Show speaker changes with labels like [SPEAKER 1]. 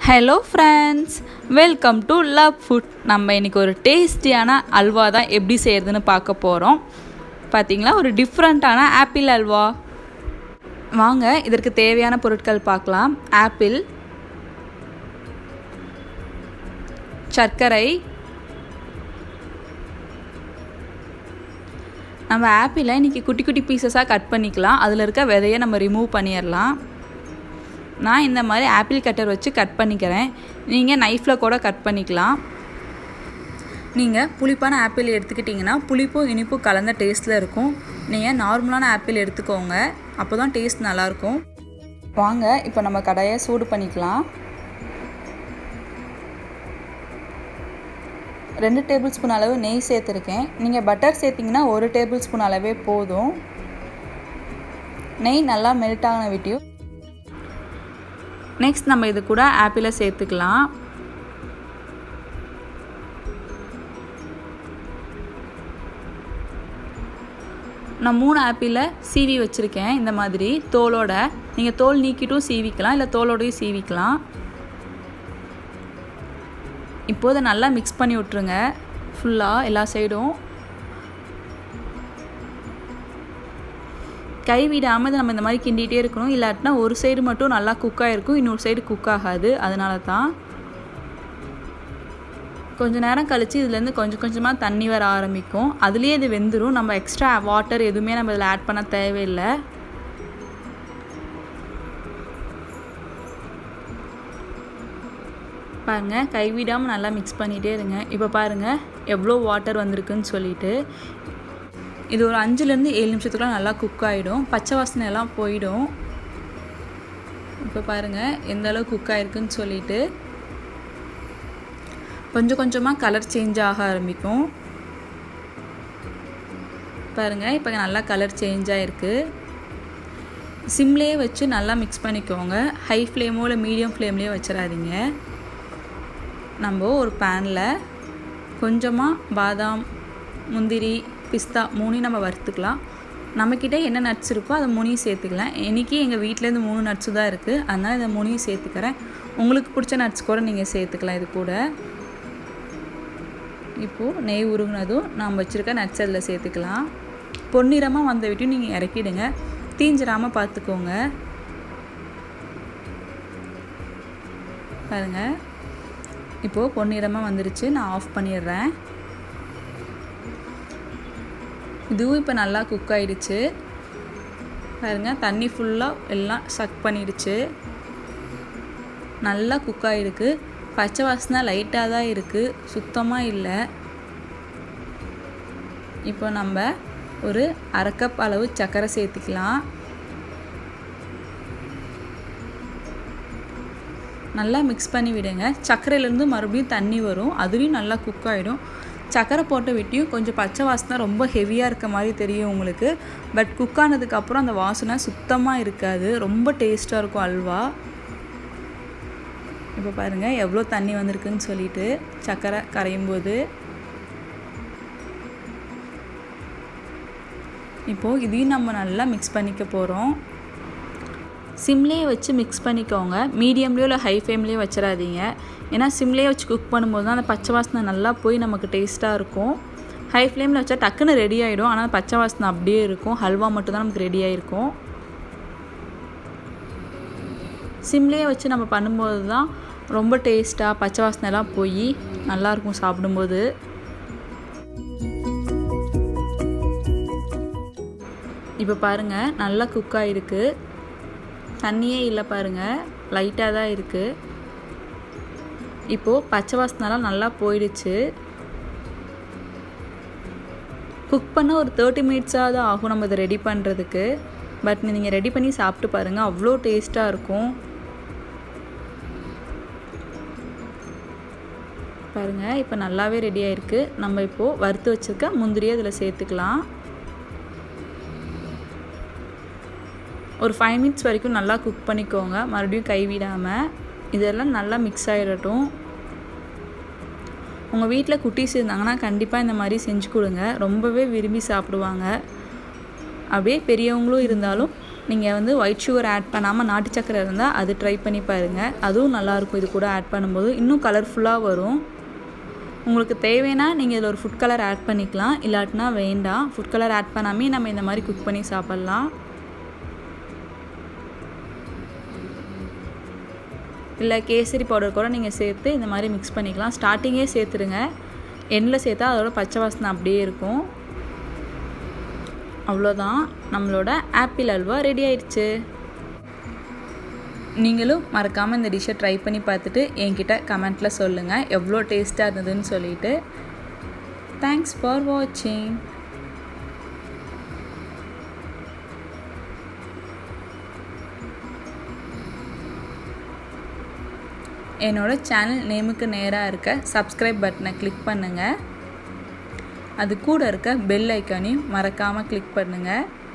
[SPEAKER 1] hello friends welcome to love food நம்ம இன்றைக்கி ஒரு டேஸ்டியான அல்வா தான் எப்படி செய்கிறதுன்னு பார்க்க போகிறோம் பார்த்தீங்களா ஒரு டிஃப்ரெண்ட்டான ஆப்பிள் அல்வா வாங்க இதற்கு தேவையான பொருட்கள் பார்க்கலாம் ஆப்பிள் சர்க்கரை நம்ம ஆப்பிளை இன்றைக்கி குட்டி குட்டி பீசஸாக கட் பண்ணிக்கலாம் அதில் இருக்க விதையை நம்ம ரிமூவ் பண்ணிடலாம் நான் இந்த மாதிரி ஆப்பிள் கட்டர் வச்சு கட் பண்ணிக்கிறேன் நீங்கள் நைஃப்பில் கூட கட் பண்ணிக்கலாம் நீங்கள் புளிப்பான ஆப்பிள் எடுத்துக்கிட்டிங்கன்னா புளிப்பும் இனிப்பும் கலந்த டேஸ்ட்டில் இருக்கும் நீங்கள் நார்மலான ஆப்பிள் எடுத்துக்கோங்க அப்போ தான் டேஸ்ட் நல்லாயிருக்கும் வாங்க இப்போ நம்ம கடாயை சூடு பண்ணிக்கலாம் ரெண்டு டேபிள் ஸ்பூன் அளவு நெய் சேர்த்துருக்கேன் நீங்கள் பட்டர் சேர்த்திங்கன்னா ஒரு டேபிள் ஸ்பூன் அளவே போதும் நெய் நல்லா மெல்ட் ஆகின விட்டியும் நெக்ஸ்ட் நம்ம இது கூட ஆப்பிளை சேர்த்துக்கலாம் நான் மூணு ஆப்பிளை சீவி வச்சுருக்கேன் இந்த மாதிரி தோலோட நீங்கள் தோல் நீக்கிட்டும் சீவிக்கலாம் இல்லை தோலோடையும் சீவிக்கலாம் இப்போது நல்லா மிக்ஸ் பண்ணி விட்ருங்க ஃபுல்லாக எல்லா சைடும் கை விடாமல் நம்ம இந்த மாதிரி கிண்டிகிட்டே இருக்கணும் இல்லாட்டினா ஒரு சைடு மட்டும் நல்லா குக் ஆகிருக்கும் இன்னொரு சைடு குக் ஆகாது அதனால தான் கொஞ்சம் நேரம் கழித்து இதுலேருந்து கொஞ்சம் கொஞ்சமாக தண்ணி வர ஆரம்பிக்கும் அதுலேயே இது வெந்துடும் நம்ம எக்ஸ்ட்ரா வாட்டர் எதுவுமே நம்ம இதில் ஆட் பண்ண தேவையில்லை பாருங்கள் கைவிடாமல் நல்லா மிக்ஸ் பண்ணிகிட்டே இருங்க இப்போ பாருங்கள் எவ்வளோ வாட்டர் வந்திருக்குன்னு சொல்லிட்டு இது ஒரு அஞ்சுலேருந்து ஏழு நிமிஷத்துக்குலாம் நல்லா குக் ஆகிடும் பச்சை வாசனை எல்லாம் போயிடும் இப்போ பாருங்கள் எந்த அளவு குக் ஆகிருக்குன்னு சொல்லிட்டு கொஞ்சம் கொஞ்சமாக கலர் சேஞ்ச் ஆக ஆரம்பிக்கும் பாருங்கள் இப்போ நல்லா கலர் சேஞ்ச் ஆகிருக்கு சிம்லேயே வச்சு நல்லா மிக்ஸ் பண்ணிக்கோங்க ஹை ஃப்ளேமோ இல்லை மீடியம் ஃப்ளேம்லேயோ வச்சிடாதீங்க நம்ம ஒரு பேனில் கொஞ்சமாக பாதாம் முந்திரி பிஸ்தா மூணையும் நம்ம வறுத்துக்கலாம் நம்மக்கிட்ட என்ன நட்ஸ் இருக்கோ அதை மூணையும் சேர்த்துக்கலாம் இன்றைக்கி எங்கள் வீட்டிலேருந்து மூணு நட்ஸு தான் இருக்குது அதனால் இதை மூணையும் சேர்த்துக்கிறேன் உங்களுக்கு பிடிச்ச நட்ஸ் கூட நீங்கள் சேர்த்துக்கலாம் இது கூட இப்போது நெய் உருகுனதும் நாம் வச்சுருக்க நட்ஸ் அதில் சேர்த்துக்கலாம் பொன்னிறமாக வந்த விட்டும் நீங்கள் இறக்கிடுங்க தீஞ்சிடாமல் பார்த்துக்கோங்க பாருங்கள் இப்போது பொன்னிறமாக வந்துருச்சு நான் ஆஃப் பண்ணிடுறேன் இதுவும் இப்போ நல்லா குக் ஆகிடுச்சு பாருங்கள் தண்ணி ஃபுல்லாக எல்லாம் சக் பண்ணிடுச்சு நல்லா குக் ஆகிருக்கு பச்சை வாசனை லைட்டாக தான் இருக்குது சுத்தமாக இல்லை இப்போ நம்ம ஒரு அரை கப் அளவு சர்க்கரை சேர்த்துக்கலாம் நல்லா மிக்ஸ் பண்ணி விடுங்க சர்க்கரையிலேருந்து மறுபடியும் தண்ணி வரும் அதுலேயும் நல்லா குக் ஆகிடும் சர்க்கரை போட்ட விட்டியும் கொஞ்சம் பச்சை வாசனை ரொம்ப ஹெவியாக இருக்க மாதிரி தெரியும் உங்களுக்கு பட் குக் ஆனதுக்கப்புறம் அந்த வாசனை சுத்தமாக இருக்காது ரொம்ப டேஸ்ட்டாக இருக்கும் அல்வா இப்போ பாருங்கள் எவ்வளோ தண்ணி வந்திருக்குன்னு சொல்லிட்டு சர்க்கரை கரையும் போது இப்போது இதையும் நம்ம நல்லா மிக்ஸ் பண்ணிக்க போகிறோம் சிம்லேயே வச்சு மிக்ஸ் பண்ணிக்கோங்க மீடியம்லேயோ இல்லை ஹை ஃப்ளேம்லேயோ வச்சிடாதீங்க ஏன்னா சிம்லேயே வச்சு குக் பண்ணும்போது தான் அந்த பச்சை வாசனை நல்லா போய் நமக்கு டேஸ்ட்டாக இருக்கும் ஹை ஃப்ளேமில் வச்சா டக்குன்னு ரெடி ஆகிடும் ஆனால் பச்சை வாசனை அப்படியே இருக்கும் ஹல்வா மட்டும் தான் நமக்கு ரெடி ஆகிருக்கும் சிம்லேயே வச்சு நம்ம பண்ணும்போது தான் ரொம்ப டேஸ்ட்டாக பச்சை வாசனைலாம் போய் நல்லாயிருக்கும் சாப்பிடும்போது இப்போ பாருங்கள் நல்லா குக் ஆகிருக்கு தண்ணியே இல்லை பாருங்கள் லைட்டாக தான் இருக்குது இப்போது பச்சை வாசனைலாம் நல்லா போயிடுச்சு குக் பண்ண ஒரு தேர்ட்டி மினிட்ஸாக தான் ஆகும் நம்ம இதை ரெடி பண்ணுறதுக்கு பட் நீங்கள் ரெடி பண்ணி சாப்பிட்டு பாருங்கள் அவ்வளோ டேஸ்ட்டாக இருக்கும் பாருங்கள் இப்போ நல்லாவே ரெடி ஆகிருக்கு நம்ம இப்போது வறுத்து வச்சுருக்க முந்திரியை இதில் சேர்த்துக்கலாம் ஒரு ஃபைவ் மினிட்ஸ் வரைக்கும் நல்லா குக் பண்ணிக்கோங்க மறுபடியும் கைவிடாமல் இதெல்லாம் நல்லா மிக்ஸ் ஆகிடட்டும் உங்கள் வீட்டில் குட்டீஸ் இருந்தாங்கன்னா கண்டிப்பாக இந்த மாதிரி செஞ்சு கொடுங்க ரொம்பவே விரும்பி சாப்பிடுவாங்க அப்படியே பெரியவங்களும் இருந்தாலும் நீங்கள் வந்து ஒயிட் சுகர் ஆட் பண்ணாமல் நாட்டு சக்கரை இருந்தால் அது ட்ரை பண்ணி பாருங்கள் அதுவும் நல்லாயிருக்கும் இது கூட ஆட் பண்ணும்போது இன்னும் கலர்ஃபுல்லாக வரும் உங்களுக்கு தேவைன்னா நீங்கள் இதில் ஒரு ஃபுட் கலர் ஆட் பண்ணிக்கலாம் இல்லாட்டினா வேண்டாம் ஃபுட் கலர் ஆட் பண்ணாமே நம்ம இந்த மாதிரி குக் பண்ணி சாப்பிட்லாம் இல்லை கேசரி பவுடர் கூட நீங்கள் சேர்த்து இந்த மாதிரி மிக்ஸ் பண்ணிக்கலாம் ஸ்டார்டிங்கே சேர்த்துருங்க எண்ணில் சேர்த்தா அதோட பச்சை வாசனை அப்படியே இருக்கும் அவ்வளோதான் நம்மளோட ஆப்பிள் அல்வா ரெடி ஆயிடுச்சு நீங்களும் மறக்காமல் இந்த டிஷ்ஷை ட்ரை பண்ணி பார்த்துட்டு என்கிட்ட கமெண்ட்டில் சொல்லுங்கள் எவ்வளோ டேஸ்ட்டாக இருந்ததுன்னு சொல்லிட்டு தேங்க்ஸ் ஃபார் வாட்சிங் என்னோடய சேனல் நேமுக்கு நேராக இருக்க சப்ஸ்கிரைப் பட்டனை கிளிக் பண்ணுங்கள் அது கூட இருக்க பெல் ஐக்கானையும் மறக்காமல் கிளிக் பண்ணுங்கள்